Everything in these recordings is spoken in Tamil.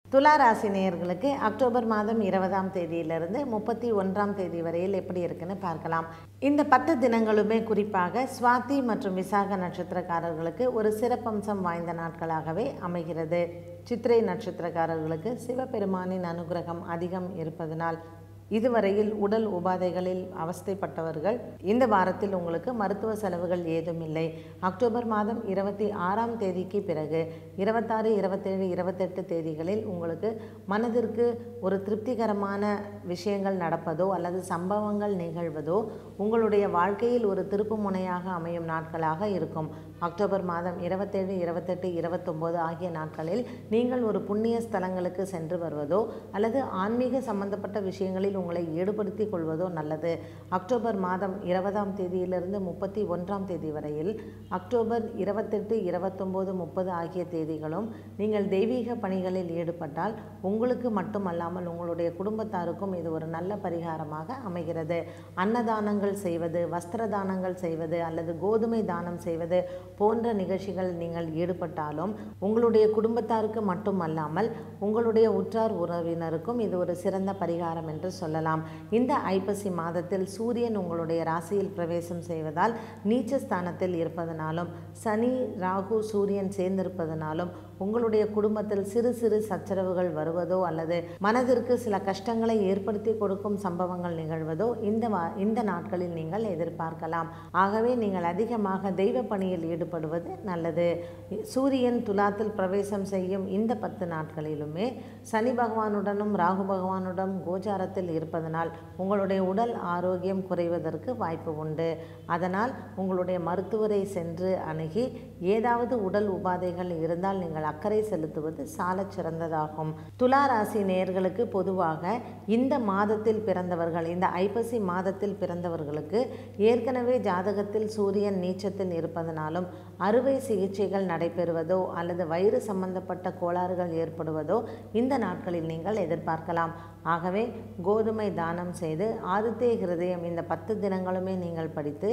துலா ராசி நேயர்களுக்கு அக்டோபர் மாதம் இருபதாம் தேதியிலிருந்து முப்பத்தி ஒன்றாம் தேதி வரையில் எப்படி இருக்குன்னு பார்க்கலாம் இந்த பத்து தினங்களுமே குறிப்பாக சுவாதி மற்றும் விசாக நட்சத்திரக்காரர்களுக்கு ஒரு சிறப்பம்சம் வாய்ந்த நாட்களாகவே அமைகிறது சித்திரை நட்சத்திரக்காரர்களுக்கு சிவபெருமானின் அனுகிரகம் அதிகம் இருப்பதனால் இதுவரையில் உடல் உபாதைகளில் அவஸ்தைப்பட்டவர்கள் இந்த வாரத்தில் உங்களுக்கு மருத்துவ செலவுகள் ஏதும் இல்லை அக்டோபர் மாதம் இருபத்தி ஆறாம் தேதிக்கு பிறகு இருபத்தாறு இருபத்தேழு இருபத்தெட்டு தேதிகளில் உங்களுக்கு மனதிற்கு ஒரு திருப்திகரமான விஷயங்கள் நடப்பதோ அல்லது சம்பவங்கள் நிகழ்வதோ உங்களுடைய வாழ்க்கையில் ஒரு திருப்பு முனையாக அமையும் நாட்களாக இருக்கும் அக்டோபர் மாதம் இருபத்தேழு இருபத்தெட்டு இருபத்தொம்போது ஆகிய நாட்களில் நீங்கள் ஒரு புண்ணிய ஸ்தலங்களுக்கு சென்று வருவதோ அல்லது ஆன்மீக சம்பந்தப்பட்ட விஷயங்களில் உங்களை ஈடுபடுத்தி கொள்வதோ நல்லது அக்டோபர் மாதம் இருபதாம் தேதியிலிருந்து முப்பத்தி ஒன்றாம் தேதி வரையில் அக்டோபர் இருபத்தெட்டு இருபத்தொம்போது முப்பது ஆகிய தேதிகளும் நீங்கள் தெய்வீக பணிகளில் ஈடுபட்டால் உங்களுக்கு மட்டுமல்லாமல் உங்களுடைய குடும்பத்தாருக்கும் இது ஒரு நல்ல பரிகாரமாக அமைகிறது அன்னதானங்கள் செய்வது வஸ்திர தானங்கள் செய்வது அல்லது கோதுமை தானம் செய்வது போன்ற நிகழ்ச்சிகள் நீங்கள் ஈடுபட்டாலும் உங்களுடைய குடும்பத்தாருக்கு மட்டுமல்லாமல் உங்களுடைய உற்றார் உறவினருக்கும் இது ஒரு சிறந்த பரிகாரம் என்று சொல்லலாம் இந்த ஐப்பசி மாதத்தில் சூரியன் உங்களுடைய ராசியில் பிரவேசம் செய்வதால் நீச்ச ஸ்தானத்தில் இருப்பதனாலும் சனி ராகு சூரியன் சேர்ந்திருப்பதனாலும் உங்களுடைய குடும்பத்தில் சிறு சிறு சச்சரவுகள் வருவதோ அல்லது மனதிற்கு சில கஷ்டங்களை ஏற்படுத்தி கொடுக்கும் சம்பவங்கள் நிகழ்வதோ இந்த வா இந்த நாட்களில் நீங்கள் எதிர்பார்க்கலாம் ஆகவே நீங்கள் அதிகமாக தெய்வ பணியில் ஈடுபடுவது நல்லது சூரியன் துலாத்தில் பிரவேசம் செய்யும் இந்த பத்து நாட்களிலுமே சனி பகவானுடனும் ராகு பகவானுடன் கோச்சாரத்தில் இருப்பதனால் உங்களுடைய உடல் ஆரோக்கியம் குறைவதற்கு வாய்ப்பு உண்டு அதனால் உங்களுடைய மருத்துவரை சென்று அணுகி ஏதாவது உடல் உபாதைகள் இருந்தால் நீங்கள் அக்கறை செலுத்துவது சாலச் சிறந்ததாகும் துலா ராசி நேயர்களுக்கு பொதுவாக இந்த மாதத்தில் பிறந்தவர்கள் இந்த ஐப்பசி மாதத்தில் பிறந்தவர்களுக்கு ஏற்கனவே ஜாதகத்தில் சூரியன் நீச்சத்தில் இருப்பதனாலும் அறுவை சிகிச்சைகள் நடைபெறுவதோ அல்லது வயிறு சம்பந்தப்பட்ட கோளாறுகள் ஏற்படுவதோ இந்த நாட்களில் நீங்கள் எதிர்பார்க்கலாம் ஆகவே கோதுமை தானம் செய்து ஆதித்ய ஹிருதயம் இந்த பத்து தினங்களுமே நீங்கள் படித்து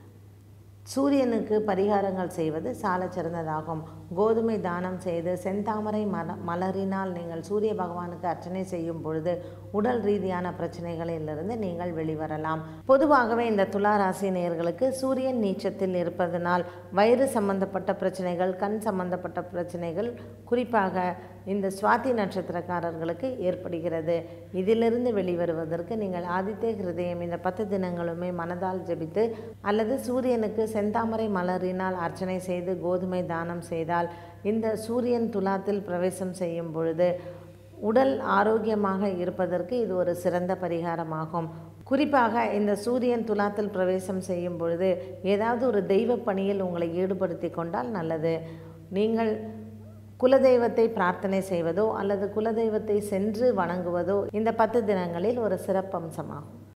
சூரியனுக்கு பரிகாரங்கள் செய்வது சாலச் சிறந்ததாகும் கோதுமை தானம் செய்து செந்தாமரை மல மலரினால் நீங்கள் சூரிய பகவானுக்கு அர்ச்சனை செய்யும் பொழுது உடல் ரீதியான பிரச்சனைகளிலிருந்து நீங்கள் வெளிவரலாம் பொதுவாகவே இந்த துலா ராசி நேயர்களுக்கு சூரியன் நீச்சத்தில் இருப்பதனால் வயிறு சம்பந்தப்பட்ட பிரச்சனைகள் கண் சம்பந்தப்பட்ட பிரச்சனைகள் குறிப்பாக இந்த சுவாதி நட்சத்திரக்காரர்களுக்கு ஏற்படுகிறது இதிலிருந்து வெளிவருவதற்கு நீங்கள் ஆதித்ய ஹிருதயம் இந்த பத்து தினங்களுமே மனதால் ஜெபித்து அல்லது சூரியனுக்கு செந்தாமரை மலரினால் அர்ச்சனை செய்து கோதுமை தானம் செய்தால் இந்த சூரியன் துலாத்தில் பிரவேசம் செய்யும் பொழுது உடல் ஆரோக்கியமாக இருப்பதற்கு இது ஒரு சிறந்த பரிகாரமாகும் குறிப்பாக இந்த சூரியன் துலாத்தில் பிரவேசம் செய்யும் பொழுது ஏதாவது ஒரு தெய்வ பணியில் உங்களை ஈடுபடுத்தி கொண்டால் நல்லது நீங்கள் குலதெய்வத்தை பிரார்த்தனை செய்வதோ அல்லது குலதெய்வத்தை சென்று வணங்குவதோ இந்த பத்து தினங்களில் ஒரு சிறப்பம்சமாகும்